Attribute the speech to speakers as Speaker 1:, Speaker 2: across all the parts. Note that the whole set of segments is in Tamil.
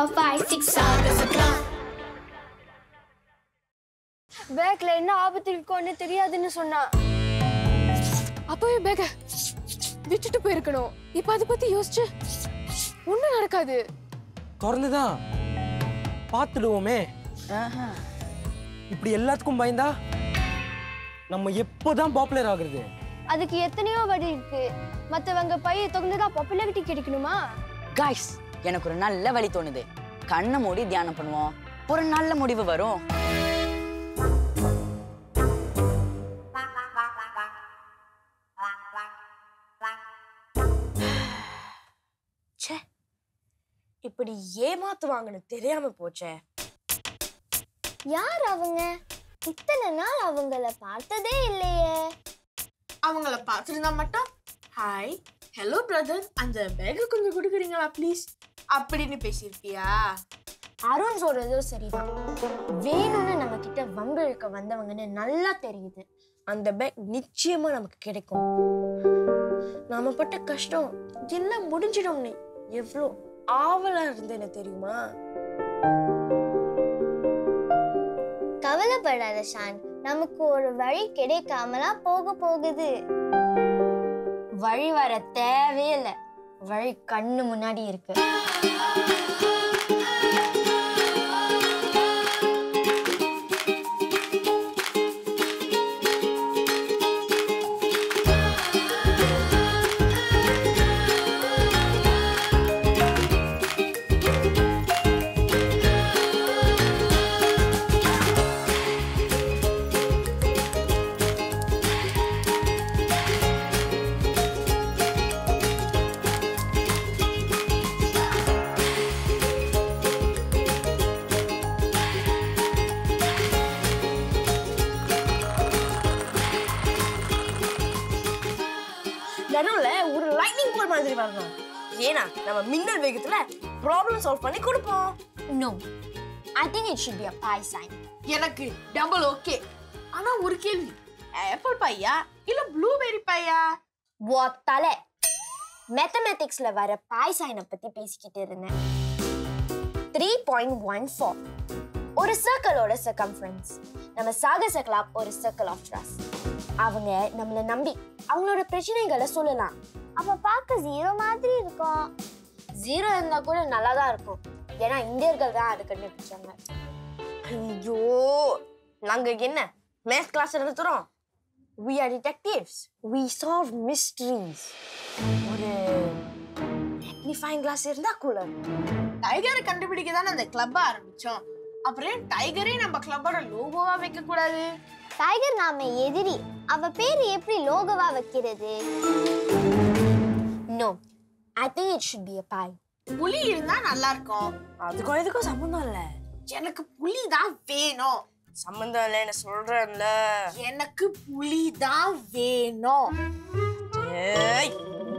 Speaker 1: five, six, சாகசக்கலாம்
Speaker 2: பேக்ல என்ன ஆபத்து இருக்கும்னு தெரியாதுன்னு சொன்னா
Speaker 3: அப்பவே பேக விட்டுட்டு போயிருக்கணும் இப்ப அதை பத்தி யோசிச்சு ஒண்ணும் நடக்காது
Speaker 4: திறந்துதான் பார்த்துடுவோமே இப்படி எல்லாத்துக்கும் பயந்தா நம்ம எப்போதான் பாப்புலர் ஆகுறது
Speaker 2: அதுக்கு எத்தனையோ வழி இருக்கு மத்தவங்க பைய திறந்துதான் பாப்புலாரிட்டி கிடைக்கணுமா
Speaker 5: காய்ஸ் எனக்கு ஒரு நல்ல வழி தோணுது கண்ணை மூடி தியானம் பண்ணுவோம் ஒரு நல்ல முடிவு வரும்
Speaker 6: ச்சே இப்படி ஏமாத்துவாங்கன்னு தெரியாம போச்சே
Speaker 2: யார் அவங்க இத்தனை நாள் அவங்கள பார்த்ததே இல்லையே
Speaker 6: அவங்கள பார்த்துருந்தா மட்டும் ஹாய் ஹலோ பிரதர் அந்த பேக்கை கொஞ்சம் கொடுக்குறீங்களா ப்ளீஸ் அப்படின்னு பேசியிருப்பியா
Speaker 2: அருண் சொல்றதும் சரிதான் வேணும்னு நம்ம கிட்ட வம்பிழுக்க வந்தவங்கன்னு நல்லா தெரியுது
Speaker 6: அந்த பேக் நிச்சயமா நமக்கு கிடைக்கும் நாம பட்ட கஷ்டம் எல்லாம் முடிஞ்சிடும்னு எவ்வளோ ஆவலா இருந்தேன்னு தெரியுமா
Speaker 2: கவலைப்படாத ஷான் நமக்கு ஒரு வழி கிடைக்காமலா போக போகுது வழி வர தேவையில்லை வழி கண்ணு முன்னாடி இருக்கு
Speaker 6: நடுவுல ஒரு லைட்னிங் போல் மாதிரி வரணும் ஏன்னா நம்ம மின்னல் வேகத்துல ப்ராப்ளம் சால்வ் பண்ணி கொடுப்போம்
Speaker 2: no I think it should be a bye sign
Speaker 6: எனக்கு டபுள் ஓகே ஆனா ஒரு கேள்வி ஆப்பிள் பையா இல்ல ப்ளூபெரி பையா
Speaker 2: ஒத்தால மேத்தமேட்டிக்ஸ்ல வர பாய் சைனை பத்தி பேசிக்கிட்டு இருந்தேன் த்ரீ பாயிண்ட் ஒன் ஃபோர் ஒரு சர்க்கிளோட சர்க்கம்ஃபரன்ஸ் நம்ம சாகச கிளாப் ஒரு சர்க்கிள் ஆஃப் ட்ரஸ்ட் அவங்க நம்மளை நம்பி அவங்களோட பிரச்சனைகளை சொல்லலாம் அப்ப பார்க்க ஜீரோ மாதிரி இருக்கும் ஜீரோ இருந்தா கூட நல்லா தான் இருக்கும் ஏன்னா இந்தியர்கள் தான் அது கண்டுபிடிச்சாங்க
Speaker 6: ஐயோ நாங்க என்ன மேத்ஸ் கிளாஸ் நடத்துறோம் we are detectives we solve mysteries ஒரு மேக்னிஃபைங் கிளாஸ் இருந்தா கூட டைகரை கண்டுபிடிக்க தானே அந்த கிளப் ஆரம்பிச்சோம் அப்புறம் டைகரே நம்ம கிளப்போட லோகோவா வைக்க கூடாது
Speaker 2: டைகர் நாம எதிரி அவ பேரு எப்படி லோகவா வைக்கிறது no I think it should be a bye
Speaker 6: புலி இருந்தா நல்லா இருக்கும் அதுக்கும் இதுக்கும் சம்மந்தம் இல்ல எனக்கு புலி தான் வேணும் சம்மந்தம் இல்லைன்னு சொல்றேன்ல எனக்கு புலி தான் வேணும் ஏய்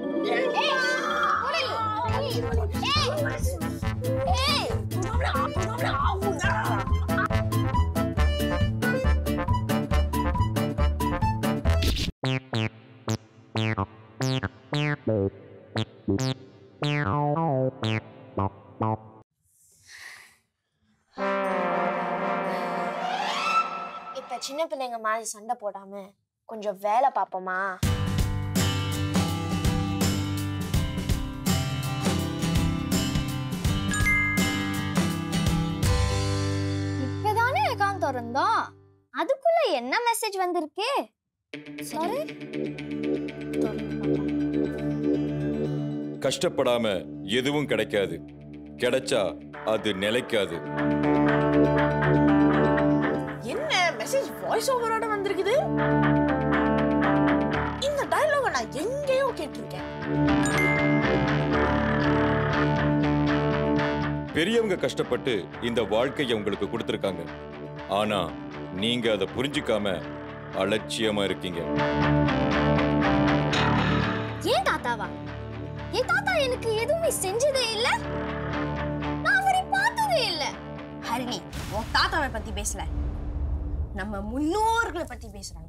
Speaker 2: இப்ப சின்ன பிள்ளைங்க மாதிரி சண்டை போடாம கொஞ்சம் வேலை பார்ப்போமா இப்பதானே அக்கௌண்ட் திறந்தோம் அதுக்குள்ள என்ன மெசேஜ் வந்திருக்கு சரி
Speaker 7: கஷ்டப்படாம எதுவும் கிடைக்காது கிடைச்சா அது நிலைக்காது
Speaker 6: என்ன மெசேஜ் வாய்ஸ் ஓவரோட வந்திருக்குது இந்த டயலாக நான் எங்கேயோ கேட்டிருக்கேன்
Speaker 7: பெரியவங்க கஷ்டப்பட்டு இந்த வாழ்க்கையை உங்களுக்கு கொடுத்துருக்காங்க ஆனா நீங்க அதை புரிஞ்சுக்காம அலட்சியமா இருக்கீங்க
Speaker 2: ஏன் தாத்தாவா என் தாத்தா எனக்கு எதுவுமே செஞ்சதே இல்ல நான் அவரை பார்த்ததே இல்ல
Speaker 6: ஹரிணி உன் தாத்தாவை பத்தி பேசல நம்ம முன்னோர்களை பத்தி பேசுறாங்க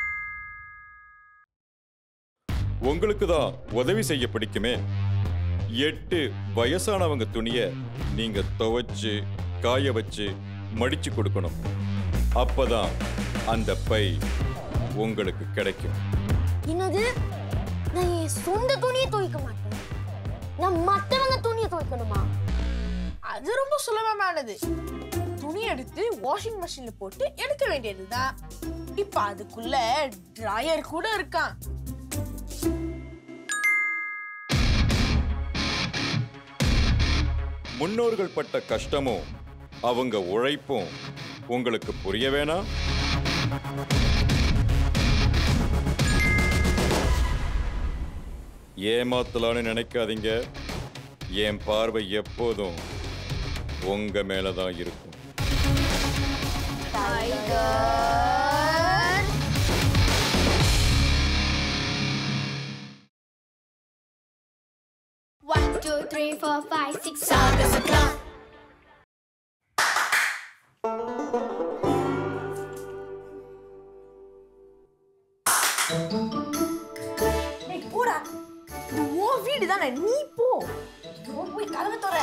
Speaker 7: உங்களுக்கு தான் உதவி செய்ய பிடிக்குமே எட்டு வயசானவங்க துணிய நீங்க துவைச்சு காய வச்சு மடிச்சு கொடுக்கணும் அப்பதான் அந்த பை உங்களுக்கு கிடைக்கும்
Speaker 2: என்னது நான் என் சொந்த துணியை துவைக்க மாட்டேன் நான் மத்தவங்க துணியை துவைக்கணுமா
Speaker 6: அது ரொம்ப சுலபமானது துணி எடுத்து வாஷிங் மிஷின்ல போட்டு எடுக்க வேண்டியதுதான் இப்ப அதுக்குள்ள டிராயர் கூட இருக்கான்
Speaker 7: முன்னோர்கள் பட்ட கஷ்டமும் அவங்க உழைப்பும் உங்களுக்கு புரிய வேணாம் ஏமாத்தலான்னு நினைக்காதீங்க என் பார்வை எப்போதும் உங்க மேலதான் இருக்கும்
Speaker 1: One, two, three, four, five, six, Saga Sakla.
Speaker 6: டேய், போடா இது உன் வீடு தானே நீ போ போ, போய் கதவை தர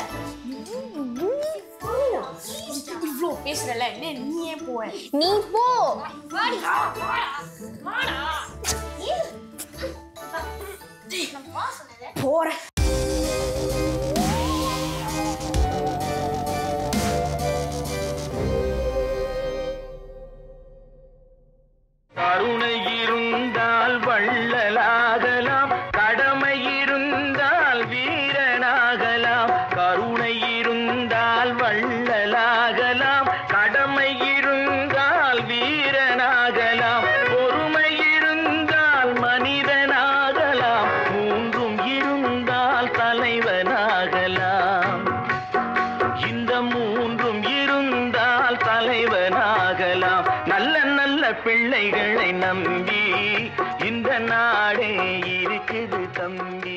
Speaker 6: இவ்வளோ பேசுறல என்ன நீ ஏன் போவேன்
Speaker 2: நீ போ
Speaker 6: போற
Speaker 8: கருணை இருந்தால் வள்ளலாகலாம் கடமை இருந்தால் வீரனாகலாம் கருணை இருந்தால் வள்ளலாகலாம் கடமை இருந்தால் வீரனாகலாம் பொறுமை இருந்தால் மனிதனாகலாம் மூன்றும் இருந்தால் தலைவனாகலாம் இந்த மூன்றும் இருந்தால் தலைவனாகலாம் நல்ல நல்ல பிள்ளைகளை நம்பி இந்த நாடே இருக்குது தம்பி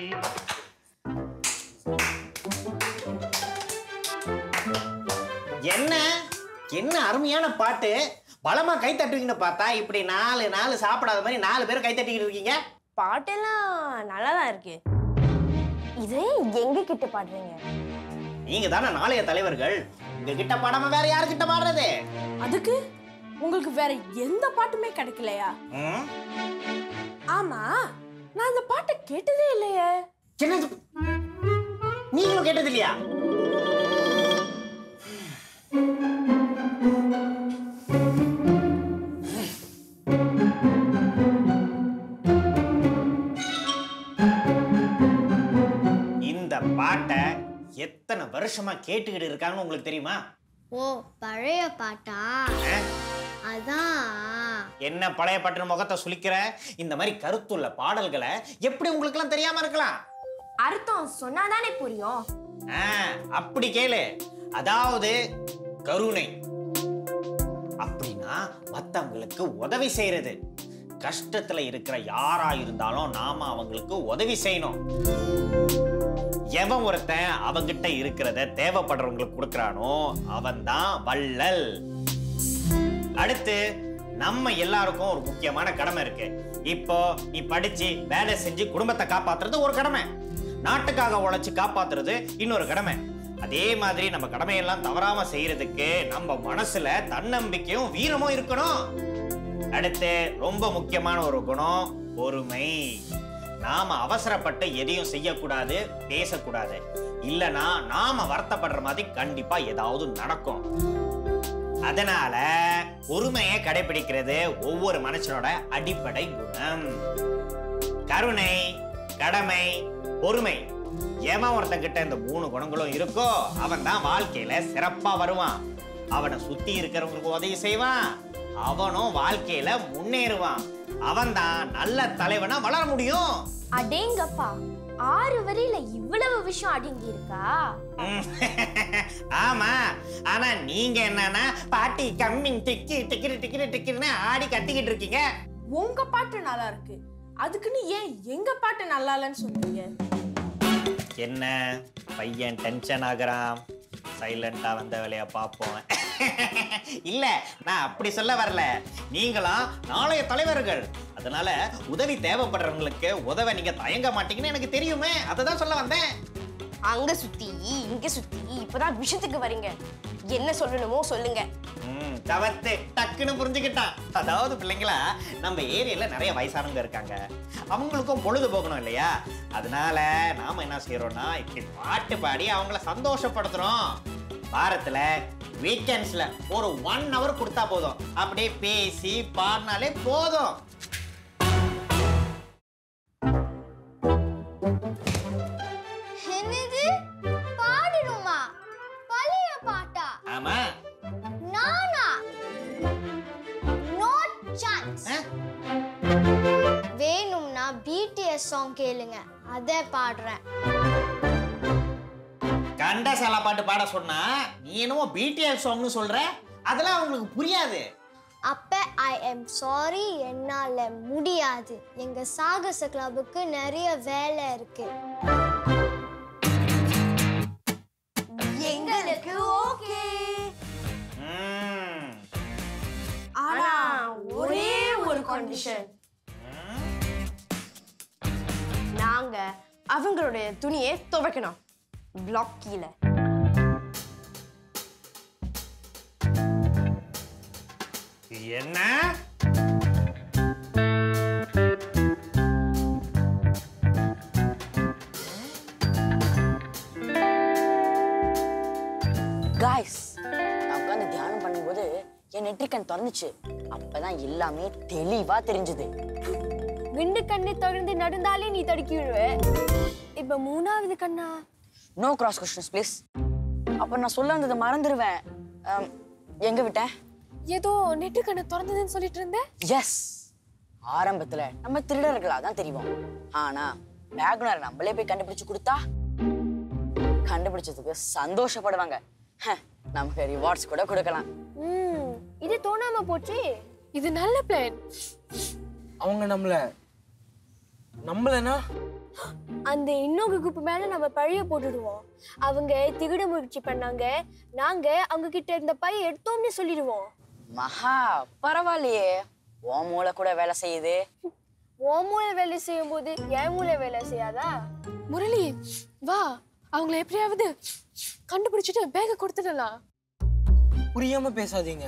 Speaker 9: என்ன என்ன அருமையான பாட்டு பலமா கை தட்டுவீங்கன்னு பார்த்தா இப்படி நாலு நாலு சாப்பிடாத மாதிரி நாலு பேர் கை தட்டிக்கிட்டு இருக்கீங்க
Speaker 6: பாட்டெல்லாம் நல்லா தான் இருக்கு
Speaker 2: இதே எங்க கிட்ட பாடுறீங்க
Speaker 9: நீங்க தானே நாளைய தலைவர்கள் உங்க கிட்ட பாடாம வேற யாருக்கிட்ட பாடுறது
Speaker 6: அதுக்கு உங்களுக்கு வேற எந்த பாட்டுமே கிடைக்கலையா
Speaker 9: ம்?
Speaker 6: ஆமா நான் அந்த பாட்டை கேட்டதே இல்லையே
Speaker 9: என்னது நீங்களும் கேட்டது இல்லையா இந்த பாட்டை எத்தனை வருஷமா கேட்டுக்கிட்டு இருக்காங்கன்னு உங்களுக்கு தெரியுமா
Speaker 1: ஓ பழைய பாட்டா
Speaker 9: ஆ?
Speaker 1: அதான்
Speaker 9: என்ன பழைய பட்டு முகத்தை சுளிக்கிற இந்த மாதிரி கருத்துள்ள பாடல்களை எப்படி உங்களுக்கெல்லாம் தெரியாம இருக்கலாம்
Speaker 2: அர்த்தம் சொன்னாதானே புரியும்
Speaker 9: ஆ, அப்படி கேளு அதாவது கருணை அப்படின்னா மத்தவங்களுக்கு உதவி செய்யறது கஷ்டத்துல இருக்கிற யாரா இருந்தாலும் நாம அவங்களுக்கு உதவி செய்யணும் எவன் ஒருத்தன் அவங்கிட்ட இருக்கிறத தேவைப்படுறவங்களுக்கு கொடுக்கறானோ அவன் தான் வள்ளல் அடுத்து நம்ம எல்லாருக்கும் ஒரு முக்கியமான கடமை இருக்கு இப்போ நீ படிச்சு வேலை செஞ்சு குடும்பத்தை காப்பாத்துறது ஒரு கடமை நாட்டுக்காக உழைச்சு காப்பாத்துறது இன்னொரு கடமை அதே மாதிரி நம்ம கடமையெல்லாம் தவறாம செய்யறதுக்கு நம்ம மனசுல தன்னம்பிக்கையும் வீரமும் இருக்கணும் அடுத்து ரொம்ப முக்கியமான ஒரு குணம் பொறுமை நாம அவசரப்பட்டு எதையும் செய்யக்கூடாது பேசக்கூடாது இல்லனா நாம வருத்தப்படுற மாதிரி கண்டிப்பா ஏதாவது நடக்கும் அதனால பொறுமையை கடைபிடிக்கிறது ஒவ்வொரு மனுஷனோட அடிப்படை குணம் கருணை கடமை பொறுமை எவன் ஒருத்தங்கிட்ட இந்த மூணு குணங்களும் இருக்கோ அவன் தான் வாழ்க்கையில சிறப்பா வருவான் அவனை சுத்தி இருக்கிறவங்களுக்கு உதவி செய்வான் அவனும் வாழ்க்கையில முன்னேறுவான் அவன் தான் நல்ல தலைவனா வளர முடியும்
Speaker 2: அடேங்கப்பா ஆறு வரியில இவ்வளவு விஷயம் அடங்கி இருக்கா
Speaker 9: ம். ஆமா ஆனா நீங்க என்னன்னா பாட்டி கம்மிங் டிக்கி டிக்கிரி டிக்கிரி டிக்கிரின்னு ஆடி கத்திக்கிட்டு இருக்கீங்க
Speaker 6: உங்க பாட்டு நல்லா இருக்கு அதுக்குன்னு ஏன் எங்க பாட்டு நல்லா இல்லைன்னு சொல்றீங்க
Speaker 9: என்ன பையன் டென்ஷன் ஆகுறான் சைலண்டா வந்த வேலையா பார்ப்போம் இல்ல நான் அப்படி சொல்ல வரல நீங்களாம் நாளைய தலைவர்கள் அதனால உதவி தேவைப்படுறவங்களுக்கு உதவ நீங்க தயங்க மாட்டீங்கன்னு எனக்கு தெரியுமே அதை தான் சொல்ல வந்தேன்
Speaker 6: அங்க சுத்தி இங்க சுத்தி இப்பதான் விஷயத்துக்கு வரீங்க என்ன சொல்லணுமோ சொல்லுங்க
Speaker 9: ம், தவத்து டக்குன்னு புரிஞ்சுக்கிட்டான் அதாவது பிள்ளைங்களா நம்ம ஏரியால நிறைய வயசானவங்க இருக்காங்க அவங்களுக்கும் பொழுது போகணும் இல்லையா அதனால நாம என்ன செய்யறோம்னா இப்படி பாட்டு பாடி அவங்கள சந்தோஷப்படுத்துறோம் வாரத்துல வீக்கெண்ட்ஸ்ல ஒரு ஒன் ஹவர் கொடுத்தா போதும் அப்படியே பேசி பாடினாலே போதும்
Speaker 1: என்னது பாடணுமா பழைய பாட்டா
Speaker 9: ஆமா
Speaker 1: நானா நோ சான்ஸ்
Speaker 9: ஆ?
Speaker 1: வேணும்னா பிடிஎஸ் சாங் கேளுங்க அதை பாடுறேன்
Speaker 9: கண்ட சலா பாட்டு பாட சொன்னா நீ என்னமோ பிடிஎல் சாங்னு சொல்ற அதெல்லாம் அவங்களுக்கு புரியாது
Speaker 1: அப்ப ஐ எம் சாரி என்னால முடியாது எங்க சாகச கிளப்புக்கு நிறைய வேலை இருக்கு எங்களுக்கு ஓகே
Speaker 9: ம்.
Speaker 6: ஆனா ஒரே ஒரு கண்டிஷன் நாங்க அவங்களுடைய துணியை துவைக்கணும் பிளாக் கீழே
Speaker 9: என்ன
Speaker 5: காய்ஸ் நான் உட்காந்து தியானம் பண்ணும்போது என் நெற்றிக்கண் திறந்துச்சு அப்பதான் எல்லாமே தெளிவா தெரிஞ்சது
Speaker 2: ரெண்டு கண்ணை தொடர்ந்து நடந்தாலே நீ தடுக்கி விழுவ இப்ப மூணாவது கண்ணா
Speaker 5: நோ கிராஸ் கொஸ்டின்ஸ் ப்ளீஸ் அப்ப நான் சொல்ல வந்ததை மறந்துடுவேன் அம், எங்க விட்டேன்
Speaker 3: ஏதோ நெட்டு கண்ணை திறந்ததுன்னு சொல்லிட்டு இருந்த
Speaker 5: எஸ் ஆரம்பத்துல நம்ம திருடர்களா தான் தெரியும் ஆனா பேக்னர் நம்மளே போய் கண்டுபிடிச்சு கொடுத்தா கண்டுபிடிச்சதுக்கு சந்தோஷப்படுவாங்க ஹ, நமக்கு ரிவார்ட்ஸ் கூட கொடுக்கலாம்
Speaker 2: ம் இது தோணாம போச்சு
Speaker 3: இது நல்ல பிளான்
Speaker 4: அவங்க நம்மள நம்மளனா
Speaker 2: அந்த இன்னொரு குரூப் மேல நம்ம பழைய போட்டுடுவோம் அவங்க திகிட முயற்சி பண்ணாங்க நாங்க அவங்க கிட்ட இருந்த பைய எடுத்தோம்னு சொல்லிடுவோம்
Speaker 5: மகா பரவாயில்லையே உன் மூளை கூட வேலை செய்யுது
Speaker 2: உன் மூளை வேலை செய்யும் போது என் மூளை வேலை செய்யாதா
Speaker 3: முரளி வா அவங்கள எப்படியாவது கண்டுபிடிச்சிட்டு பேக கொடுத்துடலாம்
Speaker 4: புரியாம பேசாதீங்க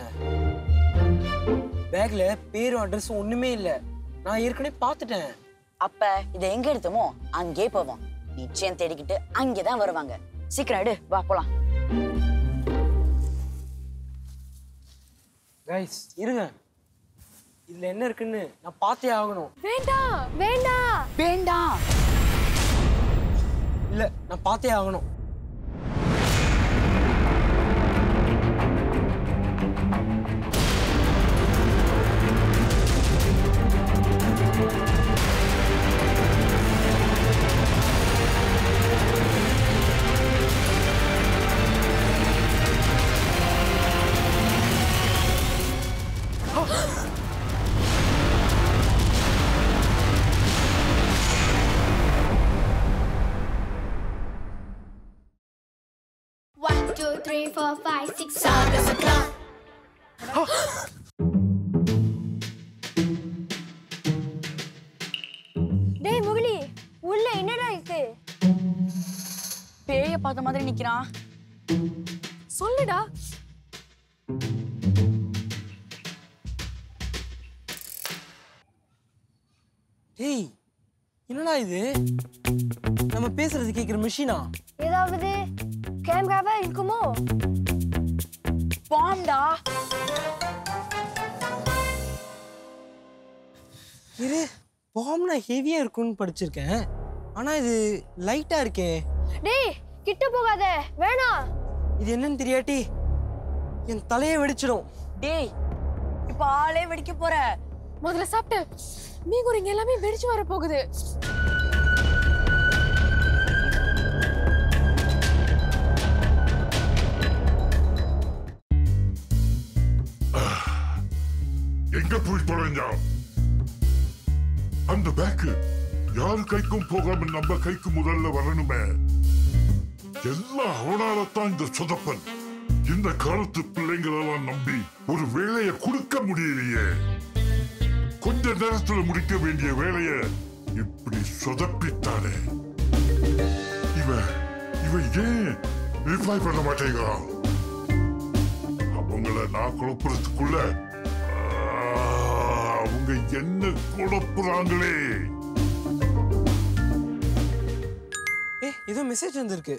Speaker 4: பேக்ல பேரும் அட்ரஸும் ஒண்ணுமே இல்ல நான் ஏற்கனவே பார்த்துட்டேன்
Speaker 5: அப்ப இதை எங்க எடுத்தோமோ அங்கே போவோம் நிச்சயம் தேடிக்கிட்டு அங்கேதான் வருவாங்க சீக்கிரம் எடு வா போலாம்
Speaker 4: கைஸ் இருங்க இதுல என்ன இருக்குன்னு நான் பார்த்தே ஆகணும்
Speaker 3: வேண்டாம்
Speaker 2: வேண்டாம்
Speaker 5: வேண்டாம்
Speaker 4: இல்ல நான் பார்த்தே ஆகணும்
Speaker 1: One, two, three, four, five, six, Sagas o'clock.
Speaker 2: டேய் முகிலி உள்ள என்னடா இருக்கு
Speaker 5: பேய பார்த்த மாதிரி நிக்கிறான்
Speaker 3: சொல்லுடா
Speaker 4: டேய் என்னடா இது நம்ம பேசுறது கேக்குற மிஷினா
Speaker 2: ஏதாவது கேமராவா இருக்குமோ
Speaker 5: பாம்டா
Speaker 4: இரு பாம்னா ஹெவியா இருக்கும்னு படிச்சிருக்கேன் ஆனா இது லைட்டா இருக்கே
Speaker 2: டேய் கிட்ட போகாத வேணாம்
Speaker 4: இது என்னன்னு தெரியாட்டி என் தலையை வெடிச்சிடும்
Speaker 5: டேய் இப்ப ஆளே வெடிக்க போற
Speaker 3: முதல்ல சாப்பிட்டு மீன் இங்க எல்லாமே வெடிச்சு வர போகுது
Speaker 10: எங்க போய் தொலைஞ்சா அந்த பேக்கு யாரு கைக்கும் போகாம நம்ம கைக்கு முதல்ல வரணுமே எல்லாம் அவனாலத்தான் இந்த சொதப்பல் இந்த காலத்து பிள்ளைங்களெல்லாம் நம்பி ஒரு வேலையை கொடுக்க முடியலையே கொஞ்ச நேரத்துல முடிக்க வேண்டிய வேலையை இப்படி சொதப்பித்தானே இவன் இவன் ஏன் ரிப்ளை பண்ண மாட்டேங்கிறான் அவங்கள நான் குழப்புறதுக்குள்ள ஆ, அவங்க என்ன குழப்புறாங்களே
Speaker 4: ஏ ஏதோ மெசேஜ் வந்திருக்கு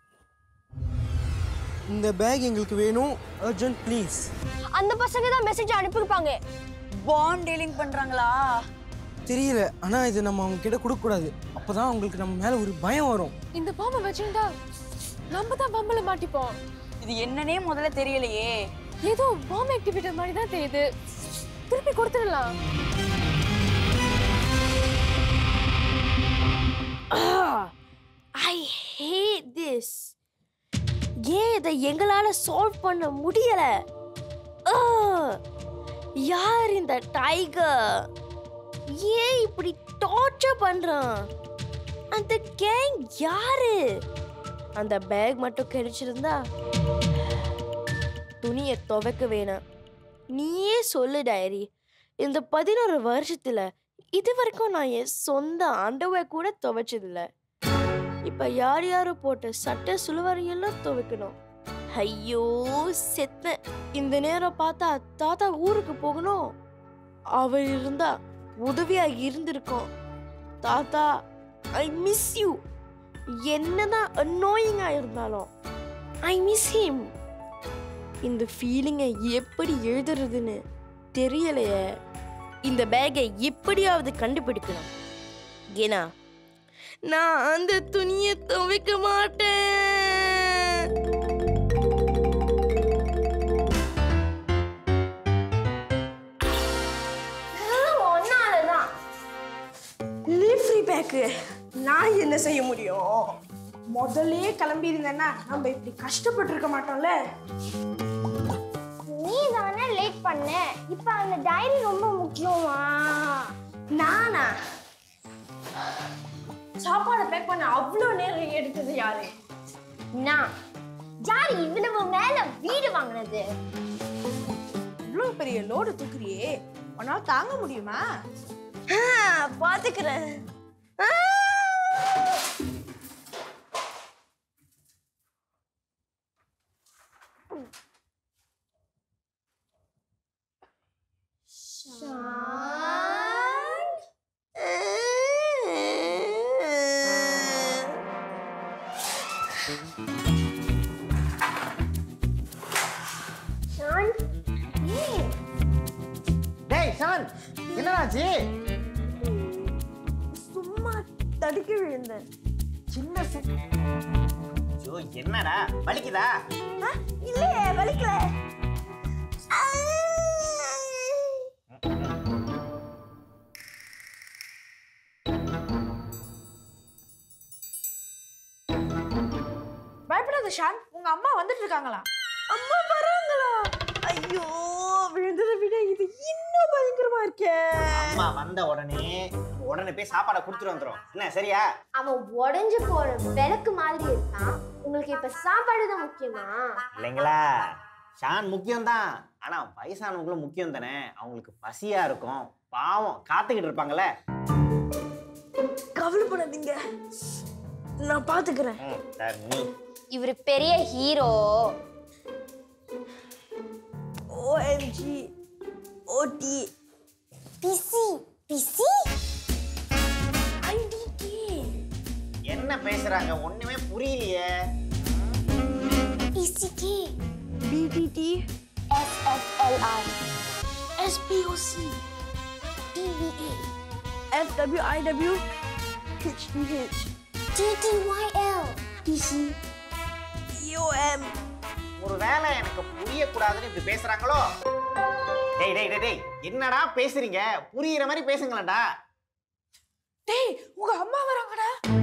Speaker 4: இந்த பேக் எங்களுக்கு வேணும் அர்ஜென்ட் ப்ளீஸ்
Speaker 2: அந்த பசங்க தான் மெசேஜ் அனுப்பியிருப்பாங்க
Speaker 5: பாம் டீலிங் பண்றாங்களா
Speaker 4: தெரியல ஆனா இது நம்ம அவங்க கிட்ட கொடுக்க கூடாது அப்பதான் அவங்களுக்கு நம்ம மேல ஒரு பயம் வரும்
Speaker 3: இந்த பாம்பை வச்சிருந்தா நம்ம தான் பம்பல மாட்டிப்போம்
Speaker 5: இது என்னன்னே முதல்ல தெரியலையே
Speaker 3: ஏதோ பாம்பு ஆக்டிவிட்டி மாதிரி தான் தெரியுது திருப்பி கொடுத்துடலாம்
Speaker 6: ஐ ஹேட் திஸ் ஏன் இதை எங்களால சால்வ் பண்ண முடியல Ugh. யார் இந்த டைகர் ஏன் இப்படி டார்ச்சர் பண்றான் அந்த கேங் யாரு அந்த பேக் மட்டும் கிடைச்சிருந்தா துணியை துவைக்க வேணாம் நீயே சொல்லு டைரி இந்த பதினோரு வருஷத்துல இது வரைக்கும் நான் என் சொந்த அண்டர்வேர் கூட துவைச்சதில்ல இப்ப யார் யாரு போட்ட சட்டை சுழுவரையெல்லாம் துவைக்கணும் ஐயோ செத்தேன் இந்த நேரம் பார்த்தா தாத்தா ஊருக்கு போகணும் அவர் இருந்தா உதவியா இருந்திருக்கோம் தாத்தா ஐ மிஸ் யூ என்னதான் அன்னோயிங்கா இருந்தாலும் ஐ மிஸ் ஹிம் இந்த ஃபீலிங்கை எப்படி எழுதுறதுன்னு தெரியலையே இந்த பேக்கை எப்படியாவது கண்டுபிடிக்கணும் ஏன்னா நான் அந்த துணியை துவைக்க மாட்டேன்
Speaker 2: ஒன்னாலதான்
Speaker 6: லீவ் ஃப்ரீ பேக்கு நான் என்ன செய்ய முடியும் முதல்லயே கிளம்பி இருந்தேன்னா நம்ம இப்படி கஷ்டப்பட்டு இருக்க மாட்டோம்ல
Speaker 1: நீ தானே லேட் பண்ண இப்போ அந்த டைரி ரொம்ப முக்கியமா
Speaker 6: நானா சாப்பாடு பேக் பண்ண அவ்வளோ நேரம் எடுத்தது யாரு
Speaker 2: நான் யார் இவ்வளவு மேல வீடு வாங்கினது
Speaker 6: இவ்வளோ பெரிய லோடு தூக்குறியே உன்னால தாங்க முடியுமா பாத்துக்கிறேன்
Speaker 9: டேய் ஷான் என்னடாச்சு
Speaker 6: சும்மா தடுக்க விழுந்தேன்
Speaker 9: சின்ன ஐயோ என்னடா வலிக்குதா
Speaker 6: ஆ, இல்லையே வலிக்கல பயப்படாத ஷான் உங்க அம்மா வந்துட்டு இருக்காங்களா அம்மா வராங்களா ஐயோ விழுந்ததை விட இது இன்னும் பயங்கரமா இருக்கே
Speaker 9: அம்மா வந்த உடனே உடனே போய் சாப்பாடை கொடுத்துட்டு வந்துரும் என்ன சரியா
Speaker 2: அவன் உடைஞ்சு போற விளக்கு மாதிரி இருக்கான் உங்களுக்கு இப்ப சாப்பாடு தான் முக்கியமா
Speaker 9: இல்லைங்களா ஷான் முக்கியம்தான் ஆனா வயசானவங்களும் முக்கியம் தானே அவங்களுக்கு பசியா இருக்கும் பாவம் காத்துக்கிட்டு இருப்பாங்கல்ல
Speaker 6: கவலைப்படாதீங்க நான் பாத்துக்கிறேன்
Speaker 9: ம், சரி, நீ
Speaker 2: இவர் பெரிய ஹீரோ
Speaker 6: ஓஎம்ஜி ஓடி
Speaker 1: பிசி பிசி
Speaker 6: ஐடிகே
Speaker 9: என்ன பேசுறாங்க ஒண்ணுமே புரியலையே
Speaker 1: BCK
Speaker 6: BTT
Speaker 1: SFLI
Speaker 6: SPOC
Speaker 1: TVA
Speaker 6: FWIW HTH
Speaker 1: TTYL
Speaker 6: TC UM
Speaker 9: ஒரு வேலை எனக்கு புரியக்கூடாதுன்னு இப்படி பேசுறாங்களோ டேய் டேய் டேய், டேய் என்னடா பேசுறீங்க புரியுற மாதிரி பேசுங்களேன்டா
Speaker 6: டேய் உங்க அம்மா வராங்கடா